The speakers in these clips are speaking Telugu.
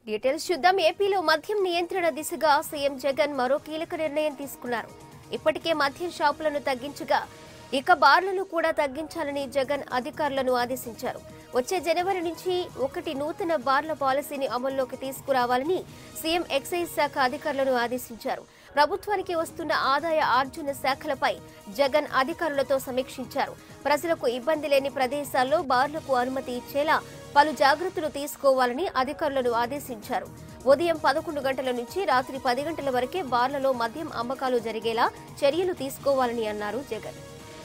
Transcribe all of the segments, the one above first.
డీటెయిల్స్ చూద్దాం ఏపీలో మద్యం నియంత్రణ దిశగా సీఎం జగన్ మరో కీలక నిర్ణయం తీసుకున్నారు ఇప్పటికే మద్యం షాపులను తగ్గించగా ఇక బార్లను కూడా తగ్గించాలని జగన్ అధికారులను ఆదేశించారు వచ్చే జనవరి నుంచి ఒకటి నూతన బార్ల పాలసీని అమల్లోకి తీసుకురావాలని సీఎం ఎక్సైజ్ శాఖ అధికారులను ఆదేశించారు ప్రభుత్వానికి వస్తున్న ఆదాయ ఆర్జన శాఖలపై జగన్ అధికారులతో సమీక్షించారు ప్రజలకు ఇబ్బంది లేని ప్రదేశాల్లో బార్లకు అనుమతి ఇచ్చేలా పలు జాగ్రత్తలు తీసుకోవాలని అధికారులను ఆదేశించారు ఉదయం పదకొండు గంటల నుంచి రాత్రి పది గంటల వరకే బార్లలో మద్యం అమ్మకాలు జరిగేలా చర్యలు తీసుకోవాలని అన్నారు జగన్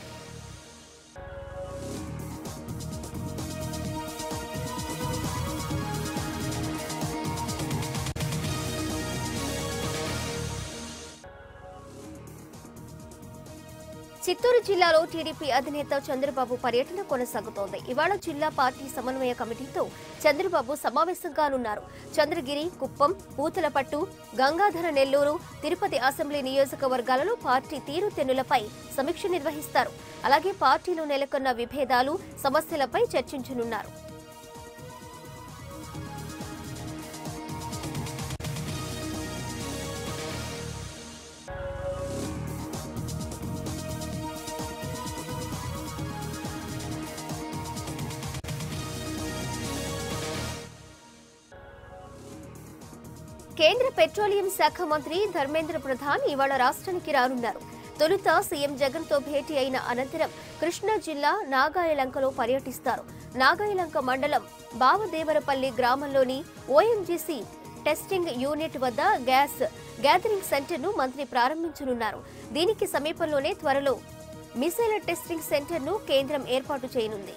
చిత్తూరు జిల్లాలో టీడీపీ అధినేత చంద్రబాబు పర్యటన కొనసాగుతోంది ఇవాళ జిల్లా పార్టీ సమన్వయ కమిటీతో చంద్రబాబు సమావేశం కానున్నారు చంద్రగిరి కుప్పం పూతలపట్టు గంగాధర నెల్లూరు తిరుపతి అసెంబ్లీ నియోజకవర్గాలలో పార్టీ తీరుతెన్నులపై సమీక్ష నిర్వహిస్తారు అలాగే పార్టీలో నెలకొన్న విభేదాలు సమస్యలపై చర్చించనున్నారు కేంద్ర పెట్రోలియం శాఖ మంత్రి ధర్మేంద్ర ప్రధాన్ ఇవాళ రాష్ట్రానికి రానున్నారు తొలుత సీఎం జగన్ తో భేటీ అయిన అనంతరం కృష్ణా జిల్లా నాగాయలంకలో పర్యటిస్తారు నాగాయలంక మండలం బావదేవరపల్లి గ్రామంలోని ఓఎంజీసీ టెస్టింగ్ యూనిట్ వద్ద గ్యాస్ గ్యాదరింగ్ సెంటర్ను మంత్రి ప్రారంభించనున్నారు దీనికి సమీపంలోనే త్వరలో మిసైల్ టెస్టింగ్ సెంటర్ను కేంద్రం ఏర్పాటు చేయనుంది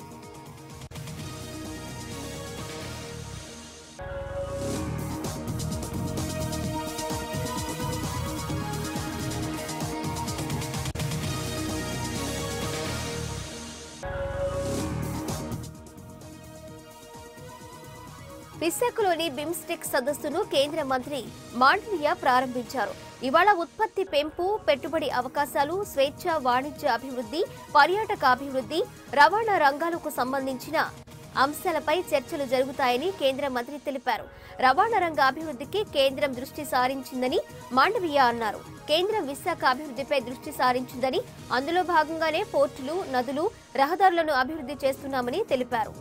విశాఖలోని బిమ్స్టెక్ సదస్సును కేంద్ర మంత్రి మాండవీయ ప్రారంభించారు ఇవాళ ఉత్పత్తి పెంపు పెట్టుబడి అవకాశాలు స్వేచ్ఛ వాణిజ్య అభివృద్ధి పర్యాటక అభివృద్ధి రవాణా రంగాలకు సంబంధించిన అంశాలపై చర్చలు జరుగుతాయని కేంద్ర మంత్రి తెలిపారు రవాణా రంగ అభివృద్ధికి కేంద్రం దృష్టి సారించిందని మాండవీయ అన్నారు కేంద్రం విశాఖ అభివృద్ధిపై దృష్టి సారించిందని అందులో భాగంగానే పోర్టులు నదులు రహదారులను అభివృద్ధి చేస్తున్నామని తెలిపారు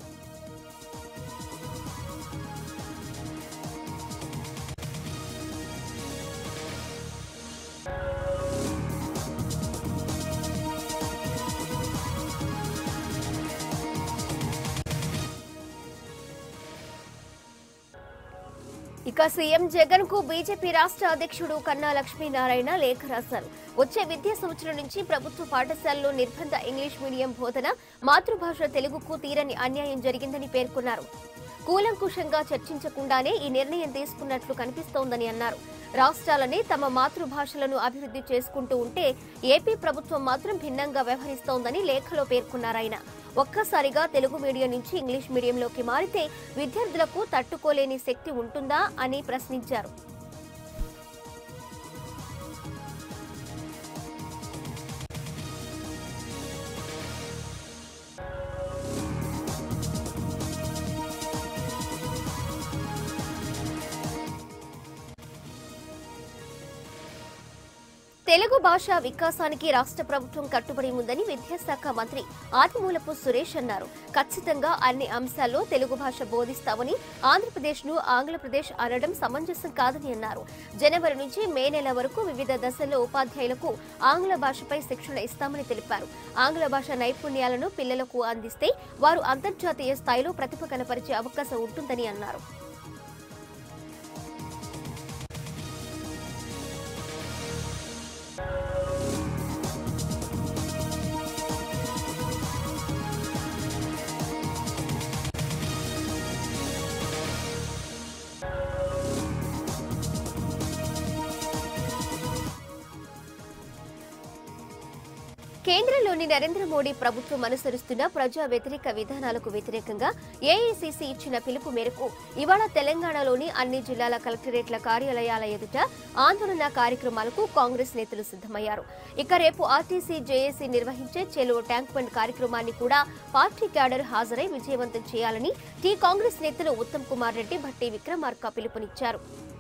ఇక సీఎం జగన్ కు బీజేపీ రాష్ట్ర అధ్యక్షుడు కన్నా లక్ష్మీనారాయణ లేఖ రాశారు వచ్చే విద్యా సంవత్సరం నుంచి ప్రభుత్వ పాఠశాలలో నిర్బంధ ఇంగ్లీష్ మీడియం బోధన మాతృభాష తెలుగుకు తీరని అన్యాయం జరిగిందని పేర్కొన్నారు కూలంకుషంగా చర్చించకుండానే ఈ నిర్ణయం తీసుకున్నట్లు కనిపిస్తోందని అన్నారు రాష్ట్రాలని తమ మాతృభాషలను అభివృద్ధి చేసుకుంటూ ఉంటే ఏపీ ప్రభుత్వం మాత్రం భిన్నంగా వ్యవహరిస్తోందని లేఖలో పేర్కొన్నారాయన ఒక్కసారిగా తెలుగు మీడియం నుంచి ఇంగ్లీష్ మీడియంలోకి మారితే విద్యార్థులకు తట్టుకోలేని శక్తి ఉంటుందా అని ప్రశ్నించారు తెలుగు భాష వికాసానికి రాష్ట్ర ప్రభుత్వం కట్టుబడి ఉందని విద్యాశాఖ మంత్రి ఆదిమూలపు సురేష్ అన్నారు ఖచ్చితంగా అన్ని అంశాల్లో తెలుగు భాష బోధిస్తామని ఆంధ్రప్రదేశ్ ను ఆంగ్లప్రదేశ్ అనడం సమంజసం కాదని అన్నారు జనవరి నుంచి మే నెల వరకు వివిధ దశల్లో ఉపాధ్యాయులకు ఆంగ్ల భాషపై శిక్షణ ఇస్తామని తెలిపారు ఆంగ్ల భాష నైపుణ్యాలను పిల్లలకు అందిస్తే వారు అంతర్జాతీయ స్థాయిలో ప్రతిభ కనపరిచే అవకాశం ఉంటుందని అన్నారు కేంద్రంలోని నరేంద్ర మోడీ ప్రభుత్వం అనుసరిస్తున్న ప్రజా వ్యతిరేక విధానాలకు వ్యతిరేకంగా ఏఐసీసీ ఇచ్చిన పిలుపు మేరకు ఇవాళ తెలంగాణలోని అన్ని జిల్లాల కలెక్టరేట్ల కార్యాలయాల ఎదుట ఆందోళన కార్యక్రమాలకు కాంగ్రెస్ నేతలు సిద్ధమయ్యారు ఇక రేపు ఆర్టీసీ జేఏసీ నిర్వహించే చెలో ట్యాంక్ బండ్ కార్యక్రమాన్ని కూడా పార్టీ క్యాడర్ హాజరై విజయవంతం చేయాలని టీ కాంగ్రెస్ నేతలు ఉత్తమ్ కుమార్ రెడ్డి భట్టి విక్రమార్క పిలుపునిచ్చారు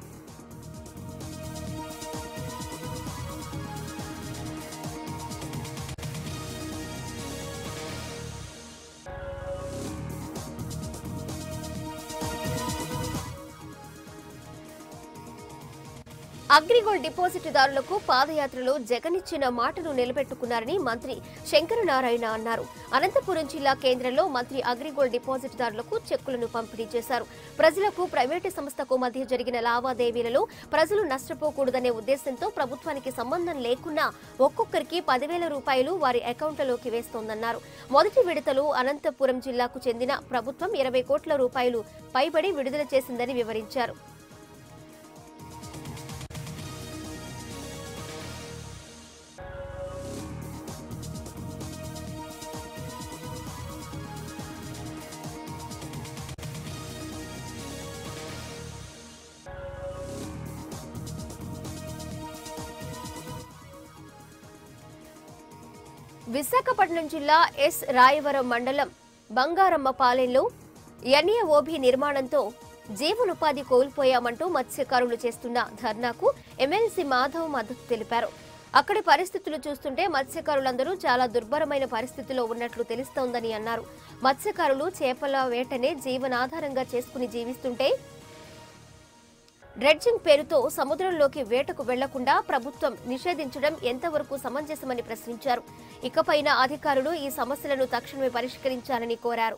అగ్రిగోల్డ్ డిపాజిటుదారులకు పాదయాత్రలో జగన్ ఇచ్చిన మాటను నిలబెట్టుకున్నారని మంత్రి శంకరనారాయణ అన్నారు అనంతపురం జిల్లా కేంద్రంలో మంత్రి అగ్రిగోల్డ్ డిపాజిటుదారులకు చెక్కులను పంపిణీ చేశారు ప్రజలకు ప్రైవేటు సంస్థకు మధ్య జరిగిన లావాదేవీలలో ప్రజలు నష్టపోకూడదనే ఉద్దేశంతో ప్రభుత్వానికి సంబంధం లేకున్నా ఒక్కొక్కరికి పదివేల రూపాయలు వారి అకౌంట్లలోకి వేస్తోందన్నారు మొదటి విడతలో అనంతపురం జిల్లాకు చెందిన ప్రభుత్వం ఇరవై కోట్ల రూపాయలు పైబడి విడుదల చేసిందని వివరించారు విశాఖపట్నం జిల్లా ఎస్ రాయవరం మండలం బంగారమ్మ పాలెంలో ఎన్ఏఓబి నిర్మాణంతో జీవనోపాధి కోల్పోయామంటూ మత్స్యకారులు చేస్తున్న ధర్నాకు ఎమ్మెల్సీ మాధవ్ మద్దతు తెలిపారు అక్కడి పరిస్థితులు చూస్తుంటే మత్స్యకారులందరూ చాలా దుర్భరమైన పరిస్థితిలో ఉన్నట్లు తెలుస్తోందని అన్నారు మత్స్యకారులు చేపల వేటనే జీవనాధారంగా చేసుకుని జీవిస్తుంటే డ్రెడ్జింగ్ పేరుతో సముద్రంలోకి వేటకు వెళ్లకుండా ప్రభుత్వం నిషేధించడం ఎంతవరకు సమంజసమని ప్రశ్నించారు ఇకపైన అధికారులు ఈ సమస్యలను తక్షణమే పరిష్కరించాలని కోరారు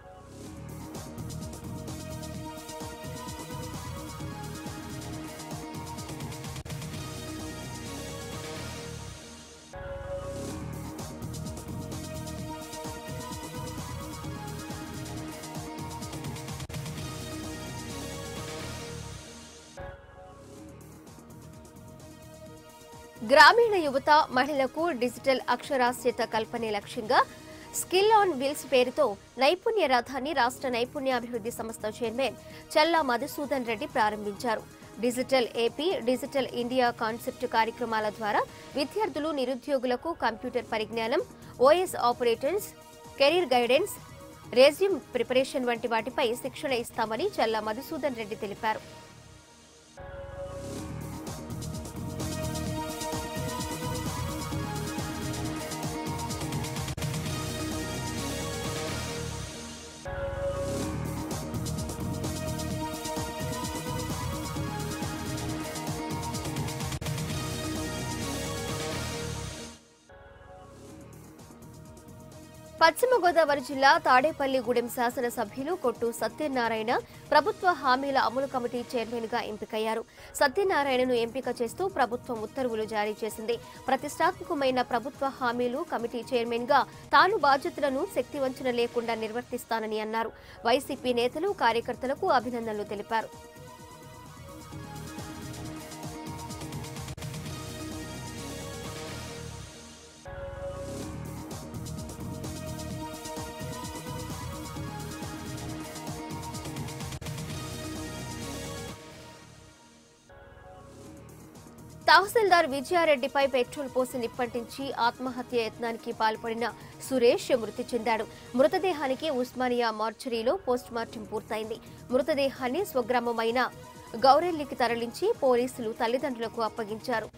గ్రామీణ యువత మహిళలకు డిజిటల్ అక్షరాస్యత కల్పనే లక్ష్యంగా స్కిల్ ఆన్ వీల్స్ పేరుతో నైపుణ్య రథాన్ని రాష్ట్ర నైపుణ్యాభివృద్ధి సంస్థ చైర్మన్ చల్లా మధుసూదన్ రెడ్డి ప్రారంభించారు digital AP digital India concept కార్యక్రమాల ద్వారా విద్యార్థులు నిరుద్యోగులకు కంప్యూటర్ పరిజ్ఞానం OS operators career guidance resume preparation వంటి వాటిపై శిక్షణ ఇస్తామని చల్లా మధుసూదన్ రెడ్డి తెలిపారు పశ్చిమ గోదావరి జిల్లా తాడేపల్లిగూడెం శాసనసభ్యులు కొట్టు సత్యనారాయణ ప్రభుత్వ హామీల అమలు కమిటీ చైర్మన్ గా ఎంపికయ్యారు సత్యనారాయణను ఎంపిక చేస్తూ ప్రభుత్వం ఉత్తర్వులు జారీ చేసింది ప్రతిష్టాత్మకమైన ప్రభుత్వ హామీలు కమిటీ చైర్మన్ గా తాను బాధ్యతలను శక్తివంచన లేకుండా నిర్వర్తిస్తానని అన్నారు వైసీపీ నేతలు కార్యకర్తలకు అభినందనలు తెలిపారు తహసీల్దార్ విజయారెడ్డిపై పెట్రోల్ పోసి నిప్పంటించి ఆత్మహత్య యత్నానికి పాల్పడిన సురేష్ మృతి చెందాడు మృతదేహానికి ఉస్మానియా మార్చరీలో పోస్టుమార్టం పూర్తయింది మృతదేహాన్ని స్వగ్రామమైన గౌరెల్లికి తరలించి పోలీసులు తల్లిదండ్రులకు అప్పగించారు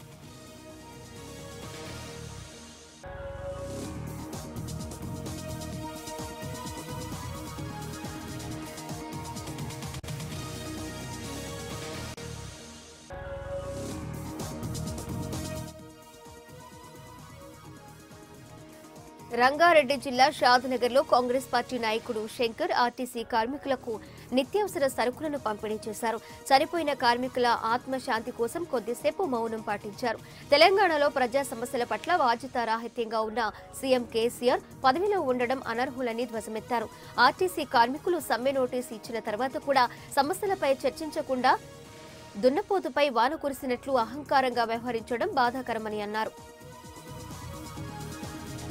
రంగారెడ్డి జిల్లా షాద్నగర్లో కాంగ్రెస్ పార్టీ నాయకుడు శంకర్ ఆర్టీసీ కార్మికులకు నిత్యావసర సరుకులను పంపిణీ చేశారు చనిపోయిన కార్మికుల ఆత్మశాంతి కోసం కొద్దిసేపు మౌనం పాటించారు తెలంగాణలో ప్రజా సమస్యల పట్ల బాధ్యతారాహిత్యంగా ఉన్న సీఎం కేసీఆర్ పదవిలో ఉండడం అనర్హులని ధ్వజమెత్తారు ఆర్టీసీ కార్మికులు సమ్మె నోటీసు ఇచ్చిన తర్వాత కూడా సమస్యలపై చర్చించకుండా దున్నపోతుపై వాన కురిసినట్లు అహంకారంగా వ్యవహరించడం బాధాకరమని అన్నారు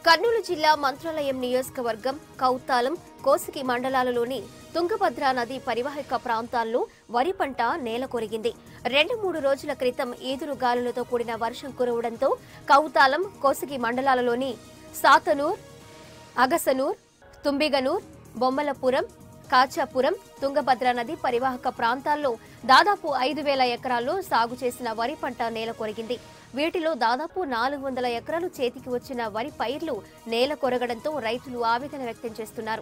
కర్నూలు జిల్లా మంత్రాలయం నియోజకవర్గం కౌతాలం కోసికి మండలాలలోని తుంగభద్ర నది పరివాహక ప్రాంతాల్లో వరి పంట నేల కొరిగింది రెండు మూడు రోజుల క్రితం ఈదురు గాలులతో కూడిన వర్షం కురవడంతో కౌతాలం కోసికి మండలాలలోని సాతనూర్ అగసనూర్ తుంబిగనూర్ బొమ్మలపురం కాచాపురం తుంగభద్ర నది పరివాహక ప్రాంతాల్లో దాదాపు ఐదు వేల ఎకరాల్లో సాగు చేసిన వరి పంట నేల కొరిగింది వీటిలో దాదాపు నాలుగు వందల ఎకరాలు చేతికి వచ్చిన వరి పైర్లు నేల కొరగడంతో రైతులు ఆవేదన వ్యక్తం చేస్తున్నారు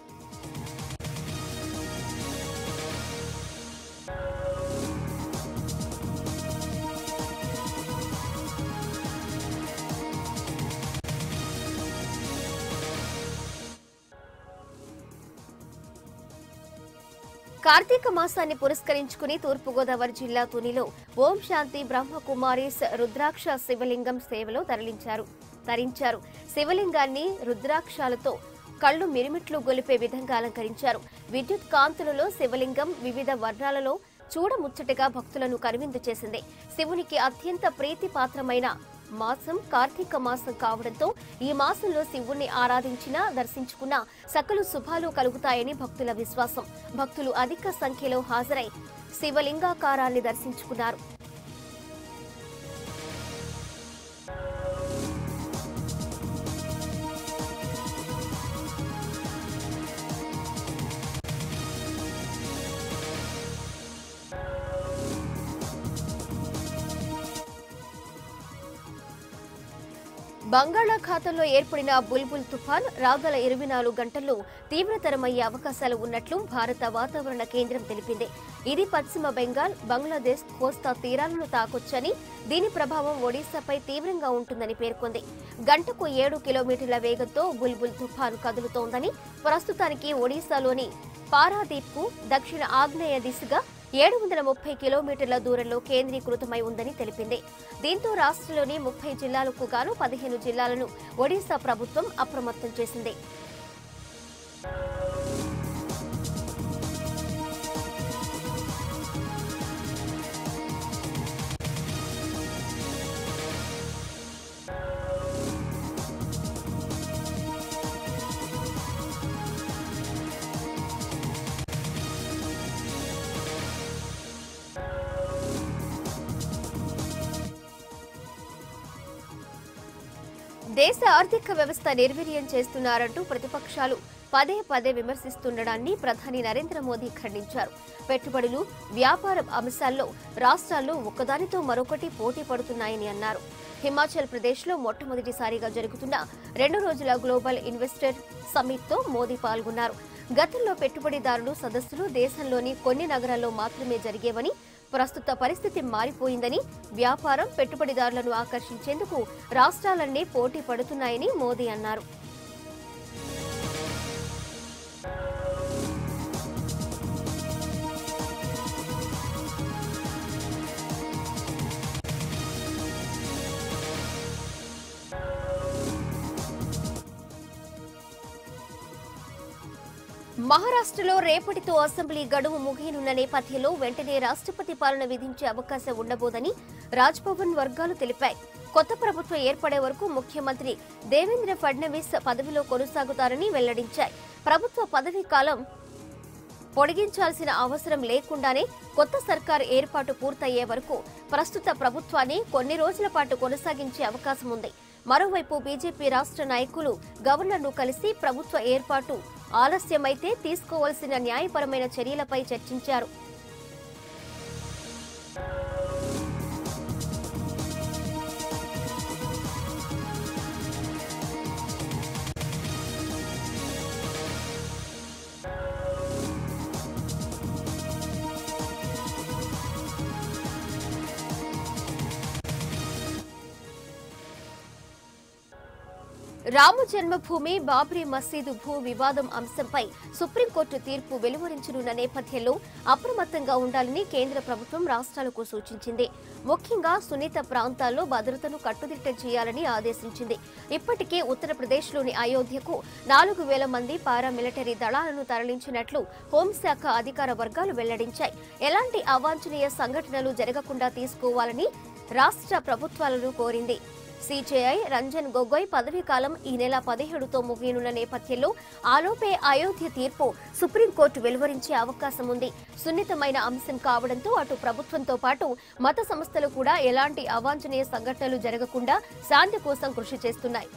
కార్తీక మాసాన్ని పురస్కరించుకుని తూర్పుగోదావరి జిల్లా తునిలో ఓం శాంతి బ్రహ్మకుమారీస్ రుద్రాక్ష శివలింగం సేవలో తరలించారు తరించారు శివలింగాన్ని రుద్రాక్షాలతో కళ్ళు మిరిమిట్లు గొలిపే విధంగా అలంకరించారు విద్యుత్ కాంతులలో శివలింగం వివిధ వర్ణాలలో చూడముచ్చటగా భక్తులను కనువిందు చేసింది శివునికి అత్యంత ప్రీతిపాత్రమైన మాసం కార్తీక మాసం కావడంతో ఈ మాసంలో శివుణ్ణి ఆరాధించినా దర్శించుకున్నా సకలు శుభాలు కలుగుతాయని భక్తుల విశ్వాసం భక్తులు అధిక సంఖ్యలో హాజరై శివలింగాకారాన్ని దర్శించుకున్నారు బంగాళాఖాతంలో ఏర్పడిన బుల్బుల్ తుఫాన్ రాగల ఇరవై నాలుగు గంటల్లో తీవ్రతరమయ్యే అవకాశాలు ఉన్నట్లు భారత వాతావరణ కేంద్రం తెలిపింది ఇది పశ్చిమ బెంగాల్ బంగ్లాదేశ్ కోస్తా తీరాలను తాకొచ్చని దీని ప్రభావం ఒడిశాపై తీవ్రంగా ఉంటుందని పేర్కొంది గంటకు ఏడు కిలోమీటర్ల వేగంతో బుల్బుల్ తుఫాన్ కదులుతోందని ప్రస్తుతానికి ఒడిశాలోని పారాదీప్కు దక్షిణ ఆగ్నేయ దిశగా ఏడు వందల ముప్పై కిలోమీటర్ల దూరంలో కేంద్రీకృతమై ఉందని తెలిపింది దీంతో రాష్ట్రంలోని ముప్పై జిల్లాలకు గాను పదిహేను జిల్లాలను ఒడిశా ప్రభుత్వం అప్రమత్తం చేసింది దేశ ఆర్థిక వ్యవస్థ నిర్వీర్యం చేస్తున్నారంటూ ప్రతిపక్షాలు పదే పదే విమర్శిస్తుండడాన్ని ప్రధాని నరేంద్ర మోదీ ఖండించారు పెట్టుబడులు వ్యాపారం అంశాల్లో రాష్ట్రాలు ఒకదానితో మరొకటి పోటీ పడుతున్నాయని అన్నారు హిమాచల్ ప్రదేశ్లో మొట్టమొదటిసారిగా జరుగుతున్న రెండు రోజుల గ్లోబల్ ఇన్వెస్టర్ సమ్మిట్తో మోదీ పాల్గొన్నారు గతంలో పెట్టుబడిదారులు సదస్సులు దేశంలోని కొన్ని నగరాల్లో మాత్రమే జరిగేవని ప్రస్తుత పరిస్థితి మారిపోయిందని వ్యాపారం పెట్టుబడిదారులను ఆకర్షించేందుకు రాష్ట్రాలన్నీ పోటీ పడుతున్నాయని మోదీ అన్నారు మహారాష్ట్రలో రేపటితో అసెంబ్లీ గడువు ముగియనున్న నేపథ్యంలో వెంటనే రాష్ట్రపతి పాలన విధించే అవకాశం ఉండబోదని రాజ్భవన్ వర్గాలు తెలిపాయి కొత్త ప్రభుత్వం ఏర్పడే వరకు ముఖ్యమంత్రి దేవేంద్ర ఫడ్నవీస్ పదవిలో కొనసాగుతారని వెల్లడించాయి ప్రభుత్వ పదవీ కాలం పొడిగించాల్సిన అవసరం లేకుండానే కొత్త సర్కార్ ఏర్పాటు పూర్తయ్యే వరకు ప్రస్తుత ప్రభుత్వాన్ని కొన్ని రోజుల పాటు కొనసాగించే అవకాశం ఉంది మరోవైపు బీజేపీ రాష్ట్ర నాయకులు గవర్నర్ను కలిసి ప్రభుత్వ ఏర్పాటు ఆలస్యమైతే తీసుకోవాల్సిన న్యాయపరమైన చర్యలపై చర్చించారు రామ జన్మభూమి బాబ్రీ మసీదు భూ వివాదం అంశంపై సుప్రీంకోర్టు తీర్పు వెలువరించనున్న నేపథ్యంలో అప్రమత్తంగా ఉండాలని కేంద్ర ప్రభుత్వం రాష్ట్రాలకు సూచించింది ముఖ్యంగా సున్నిత ప్రాంతాల్లో భద్రతను కట్టుదిట్టం చేయాలని ఆదేశించింది ఇప్పటికే ఉత్తరప్రదేశ్లోని అయోధ్యకు నాలుగు వేల మంది పారామిలిటరీ దళాలను తరలించినట్లు హోంశాఖ అధికార వర్గాలు వెల్లడించాయి ఎలాంటి అవాంఛనీయ సంఘటనలు జరగకుండా తీసుకోవాలని రాష్ట్ర ప్రభుత్వాలను కోరింది సిజేఐ రంజన్ గొగోయ్ పదవీ కాలం ఈ నెల పదిహేడుతో ముగియనున్న నేపథ్యంలో ఆలోపే అయోధ్య తీర్పు సుప్రీంకోర్టు వెలువరించే అవకాశం ఉంది సున్నితమైన అంశం కావడంతో అటు ప్రభుత్వంతో పాటు మత సంస్థలు కూడా ఎలాంటి అవాంఛనీయ సంఘటనలు జరగకుండా శాంతి కోసం కృషి చేస్తున్నాయి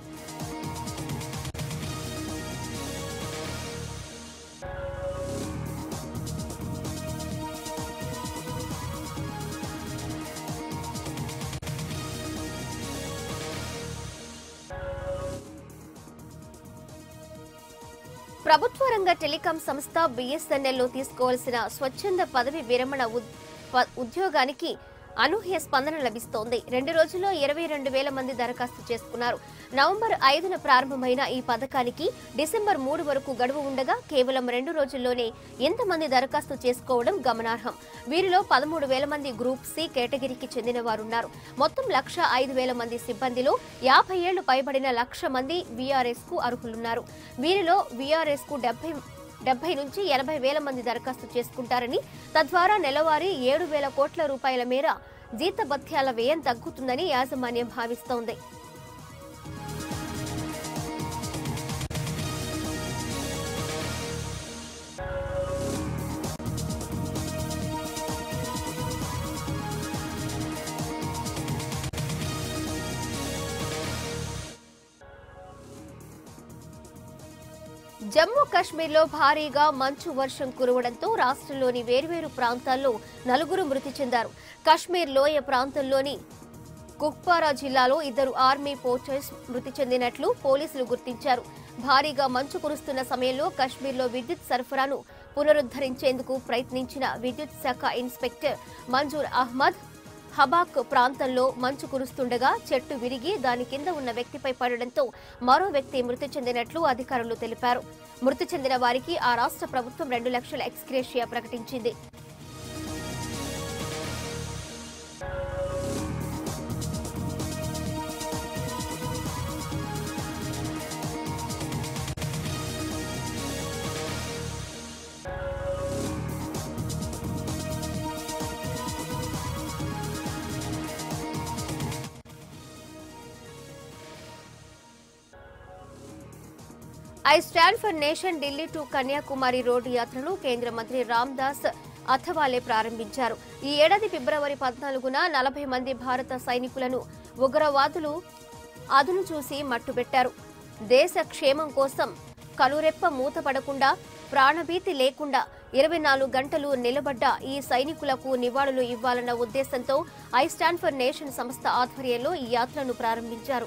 ప్రభుత్వ రంగ టెలికాం సంస్థ బిఎస్ఎన్ఎల్ లో తీసుకోవాల్సిన స్వచ్ఛంద పదవి విరమణ ఉద్- ప- ఉద్యోగానికి అనూహ్య స్పందన లభిస్తోంది రెండు రోజుల్లో ఇరవై రెండు వేల మంది దరఖాస్తు చేసుకున్నారు నవంబర్ ఐదున ప్రారంభమైన ఈ పథకానికి డిసెంబర్ మూడు వరకు గడువు ఉండగా కేవలం రెండు రోజుల్లోనే ఇంతమంది దరఖాస్తు చేసుకోవడం గమనార్హం వీరిలో పదమూడు వేల మంది గ్రూప్ సి కేటగిరీకి చెందిన వారున్నారు మొత్తం లక్ష ఐదు వేల మంది సిబ్బందిలో యాభై ఏళ్లు పైబడిన లక్ష మంది వీఆర్ఎస్ కు అర్హులున్నారు వీరిలో వీఆర్ఎస్ కు డెబ్బై డెబ్బై నుంచి ఎనభై వేల మంది దరఖాస్తు చేసుకుంటారని తద్వారా నెలవారీ ఏడు వేల కోట్ల రూపాయల మేర జీతభత్యాల వ్యయం తగ్గుతుందని యాజమాన్యం భావిస్తోంది జమ్మూ కాశ్మీర్లో భారీగా మంచు వర్షం కురవడంతో రాష్ట్రంలోని వేర్వేరు ప్రాంతాల్లో నలుగురు మృతి చెందారు కాశ్మీర్ లోయ ప్రాంతంలోని కుప్వారా జిల్లాలో ఇద్దరు ఆర్మీ పోస్టర్స్ మృతి చెందినట్లు పోలీసులు గుర్తించారు భారీగా మంచు కురుస్తున్న సమయంలో కాశ్మీర్లో విద్యుత్ సరఫరాను పునరుద్ధరించేందుకు ప్రయత్నించిన విద్యుత్ శాఖ ఇన్స్పెక్టర్ మంజూర్ అహ్మద్ హబాక్ ప్రాంతంలో మంచు కురుస్తుండగా చెట్టు విరిగి దాని కింద ఉన్న వ్యక్తిపై పడడంతో మరో వ్యక్తి మృతి చెందినట్లు అధికారులు తెలిపారు మృతి చెందిన వారికి ఆ రాష్ట్ర ప్రభుత్వం రెండు లక్షల ఎక్స్గ్రేషియా ప్రకటించింది I stand for nation Delhi to Kanyakumari road యాత్రను కేంద్ర మంత్రి రామ్ దాస్ అథవాలే ప్రారంభించారు ఈ ఏడాది ఫిబ్రవరి పద్నాలుగున నలభై మంది భారత సైనికులను ఉగ్రవాదులు అదును చూసి మట్టుబెట్టారు దేశ క్షేమం కోసం కనురెప్ప మూతపడకుండా ప్రాణభీతి లేకుండా ఇరవై నాలుగు గంటలు నిలబడ్డ ఈ సైనికులకు నివాళులు ఇవ్వాలన్న ఉద్దేశంతో ఐ స్టాండ్ ఫర్ నేషన్ సంస్థ ఆధ్వర్యంలో ఈ యాత్రను ప్రారంభించారు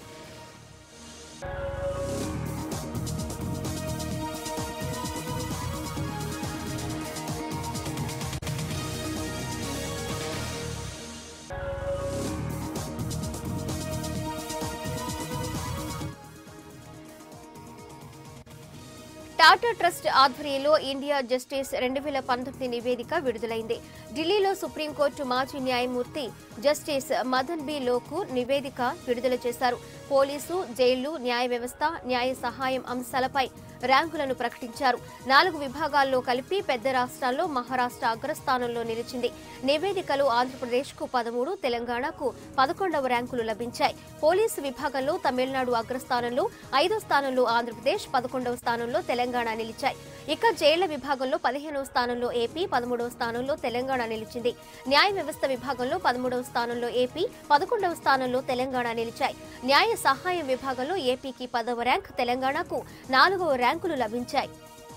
టాటా ట్రస్ట్ ఆధ్వర్యంలో ఇండియా జస్టిస్ రెండు వేల పంతొమ్మిది నివేదిక విడుదలైంది ఢిల్లీలో సుప్రీంకోర్టు మాజీ న్యాయమూర్తి జస్టిస్ మదన్ బి లోకు నివేదిక విడుదల చేశారు పోలీసు జైళ్లు న్యాయ వ్యవస్థ న్యాయ సహాయం అంశాలపై ర్యాంకులను ప్రకటించారు నాలుగు విభాగాల్లో కలిపి పెద్ద రాష్ట్రాల్లో మహారాష్ట్ర అగ్రస్థానంలో నిలిచింది నివేదికలో ఆంధ్రప్రదేశ్కు పదమూడు తెలంగాణకు పదకొండవ ర్యాంకులు లభించాయి పోలీసు విభాగంలో తమిళనాడు అగ్రస్థానంలో ఐదో స్థానంలో ఆంధ్రప్రదేశ్ పదకొండవ స్థానంలో తెలంగాణ నిలిచాయి ఇక జైళ్ల విభాగంలో పదిహేనవ స్థానంలో ఏపీ పదమూడవ స్థానంలో తెలంగాణ నిలిచింది న్యాయ వ్యవస్థ విభాగంలో పదమూడవ స్థానంలో ఏపీ పదకొండవ స్థానంలో తెలంగాణ నిలిచాయి న్యాయ సహాయం విభాగంలో ఏపీకి పదవ ర్యాంక్ తెలంగాణకు నాలుగవ ర్యాంకులు లభించాయి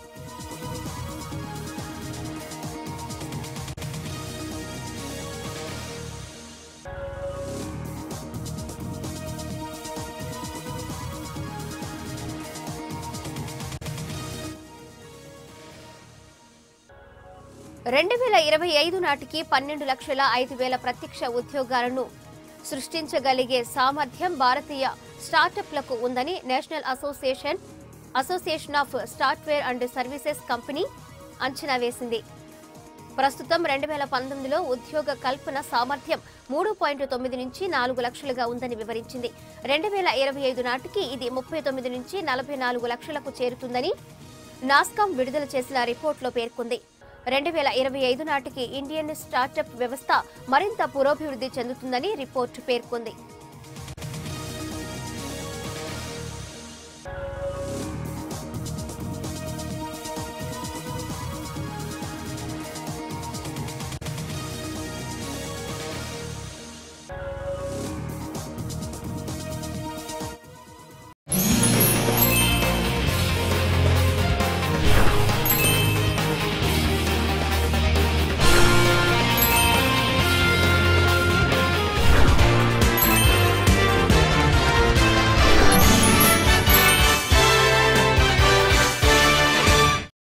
రెండు వేల ఇరవై ఐదు నాటికి పన్నెండు లక్షల ఐదు వేల ప్రత్యక్ష ఉద్యోగాలను సృష్టించగలిగే సామర్థ్యం భారతీయ స్టార్టప్లకు ఉందని national association association of software and services company అంచనా వేసింది ప్రస్తుతం రెండు వేల పంతొమ్మిదిలో ఉద్యోగ కల్పన సామర్థ్యం మూడు పాయింట్ తొమ్మిది నుంచి నాలుగు లక్షలుగా ఉందని వివరించింది రెండు వేల ఇరవై ఐదు నాటికి ఇది ముప్పై తొమ్మిది నుంచి నలభై నాలుగు లక్షలకు చేరుతుందని నాస్కాం విడుదల చేసిన రిపోర్టులో పేర్కొంది రెండు వేల ఇరవై ఐదు నాటికి ఇండియన్ స్టార్టప్ వ్యవస్థ మరింత పురోభివృద్ధి చెందుతుందని రిపోర్టు పేర్కొంది